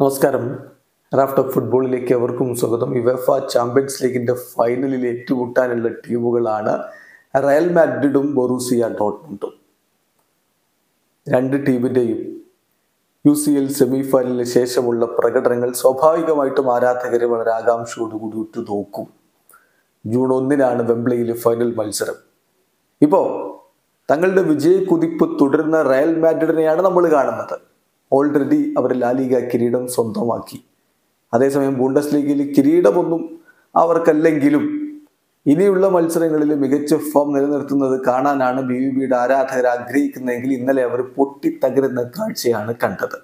നമസ്കാരം raft of ഫുട്ബോളിലേക്ക് അവർക്കും സ്വാഗതം യുവഫ ചാമ്പ്യൻസ് ലീഗിന്റെ ഫൈനലിൽ ഏറ്റുമുട്ടാനുള്ള ടീമുകളാണ് റയൽ മാഡ്രിഡും ബൊറൂസിയ ഡോട്ട്മുണ്ടും രണ്ട് ടീമിന്റെയും യു സി എൽ സെമി ഫൈനലിന് ശേഷമുള്ള പ്രകടനങ്ങൾ സ്വാഭാവികമായിട്ടും ആരാധകരെ വളരെ ആകാംക്ഷയോടുകൂടി ഉറ്റുനോക്കും ജൂൺ ഒന്നിനാണ് വെംബ്ലിയിൽ ഫൈനൽ മത്സരം ഇപ്പോൾ തങ്ങളുടെ വിജയ കുതിപ്പ് തുടരുന്ന റയൽ മാഡ്രിഡിനെയാണ് നമ്മൾ കാണുന്നത് ഓൾറെഡി അവർ ലാലിക കിരീടം സ്വന്തമാക്കി അതേസമയം ബൂണ്ടസ് ലീഗിൽ കിരീടമൊന്നും അവർക്കല്ലെങ്കിലും ഇനിയുള്ള മത്സരങ്ങളിൽ മികച്ച ഫോം നിലനിർത്തുന്നത് കാണാനാണ് ബി വി ബിയുടെ ആരാധകർ ആഗ്രഹിക്കുന്നതെങ്കിൽ ഇന്നലെ അവർ പൊട്ടിത്തകരുന്ന കാഴ്ചയാണ് കണ്ടത്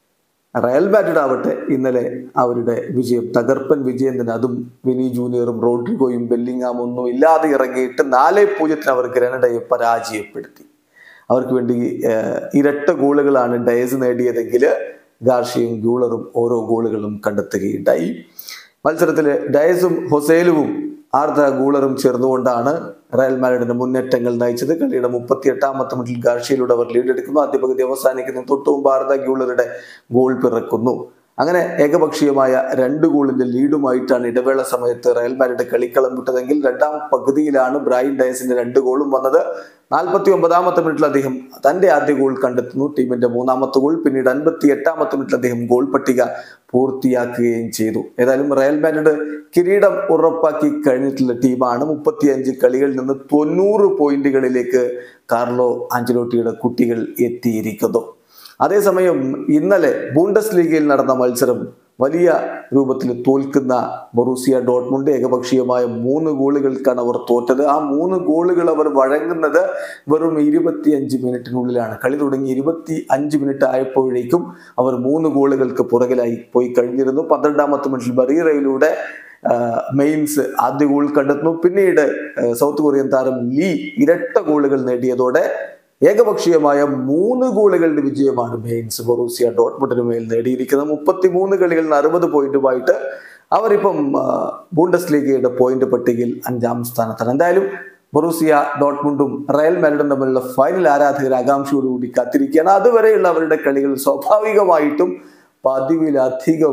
റയൽ മാഡ്രിഡ് ആവട്ടെ ഇന്നലെ അവരുടെ വിജയം തകർപ്പൻ വിജയം തന്നെ അതും വിനി ജൂനിയറും റോഡ്രിഗോയും ബെല്ലിങ്ങാമും ഒന്നും ഇല്ലാതെ ഇറങ്ങിയിട്ട് നാല് പൂജ്യത്തിന് അവർ ഗ്രനഡയെ പരാജയപ്പെടുത്തി അവർക്ക് വേണ്ടി ഏഹ്, ഇരട്ട ഗോളുകളാണ് ഡയസ് നേടിയതെങ്കിൽ ഗാർഷിയും ഗൂളറും ഓരോ ഗോളുകളും കണ്ടെത്തുകയുണ്ടായി മത്സരത്തിൽ ഡയസും ഹൊസേലുവും ആർദ്ര ഗൂളറും ചേർന്നുകൊണ്ടാണ് റയൽ മാഡ്രിഡിന്റെ മുന്നേറ്റങ്ങൾ നയിച്ചത് കളിയുടെ മുപ്പത്തി എട്ടാമത്തെ മിനിറ്റിൽ ഗാർഷിയിലൂടെ അവർ ലീഡ് എടുക്കുന്നു ആദ്യ പകുതി അവസാനിക്കുന്നു തൊട്ടു മുമ്പ് ആർദ്ര ഗൂളറുടെ ഗോൾ പിറക്കുന്നു അങ്ങനെ ഏകപക്ഷീയമായ രണ്ട് ഗോളിന്റെ ലീഡുമായിട്ടാണ് ഇടവേള സമയത്ത് റയൽ മാഡ്രിഡ് കളിക്കളം വിട്ടതെങ്കിൽ രണ്ടാം പകുതിയിലാണ് ബ്രൈൻ ഡയസിന്റെ രണ്ട് ഗോളും വന്നത് നാൽപ്പത്തി ഒമ്പതാമത്തെ മിനിറ്റിൽ അദ്ദേഹം തന്റെ ആദ്യ ഗോൾ കണ്ടെത്തുന്നു ടീമിന്റെ മൂന്നാമത്തെ ഗോൾ പിന്നീട് അൻപത്തി എട്ടാമത്തെ മിനിറ്റിൽ അദ്ദേഹം ഗോൾ പട്ടിക പൂർത്തിയാക്കുകയും ചെയ്തു ഏതായാലും റയൽ മാഡ്രിഡ് കിരീടം ഉറപ്പാക്കി കഴിഞ്ഞിട്ടുള്ള ടീമാണ് മുപ്പത്തിയഞ്ച് കളികളിൽ നിന്ന് തൊണ്ണൂറ് പോയിന്റുകളിലേക്ക് കാർലോ ആഞ്ചലോട്ടിയുടെ കുട്ടികൾ എത്തിയിരിക്കുന്നു അതേസമയം ഇന്നലെ ബൂണ്ടസ് ലീഗയിൽ നടന്ന മത്സരം വലിയ രൂപത്തിൽ തോൽക്കുന്ന ബൊറൂസിയ ഡോട്ട്മുണ്ട് ഏകപക്ഷീയമായ മൂന്ന് ഗോളുകൾക്കാണ് അവർ തോറ്റത് ആ മൂന്ന് ഗോളുകൾ അവർ വഴങ്ങുന്നത് വെറും ഇരുപത്തിയഞ്ച് മിനിറ്റിനുള്ളിലാണ് കളി തുടങ്ങി ഇരുപത്തി അഞ്ച് മിനിറ്റ് ആയപ്പോഴേക്കും അവർ മൂന്ന് ഗോളുകൾക്ക് പുറകിലായി പോയി കഴിഞ്ഞിരുന്നു പന്ത്രണ്ടാമത്തെ മിനിറ്റിൽ ബറീറയിലൂടെ മെയിൻസ് ആദ്യ ഗോൾ കണ്ടെത്തുന്നു പിന്നീട് ആ, സൗത്ത് കൊറിയൻ താരം ലീ ഇരട്ട ഗോളുകൾ നേടിയതോടെ ഏകപക്ഷീയമായ മൂന്ന് ഗോളുകളുടെ വിജയമാണ് മെയിൻസ് ബൊറൂസിയ ഡോട്ട്മുണ്ടിന് മേൽ നേടിയിരിക്കുന്നത് മുപ്പത്തി മൂന്ന് കളികളിൽ നിന്ന് അറുപത് പോയിന്റുമായിട്ട് അവരിപ്പം ആ, ബൂണ്ടസ് ലീഗയുടെ പോയിന്റ് പട്ടികയിൽ അഞ്ചാം സ്ഥാനത്താണ് എന്തായാലും ബൊറൂസിയ ഡോട്ട്മുണ്ടും റയൽ മാഡ്രിഡും തമ്മിലുള്ള ഫൈനൽ ആരാധകർ ആകാംക്ഷയോടുകൂടി കാത്തിരിക്കുകയാണ് അതുവരെയുള്ള അവരുടെ കളികൾ സ്വാഭാവികമായിട്ടും പതിവിലധികം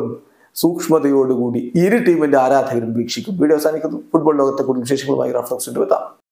സൂക്ഷ്മതയോടുകൂടി ഇരു ടീമിന്റെ ആരാധകരും വീക്ഷിക്കും വീഡിയോ അവസാനിക്കുന്നു ഫുട്ബോൾ ലോകത്തെ കൂടുതൽ വിശേഷങ്ങളുമായി റഫ്ലക്സിന്റെ എത്താം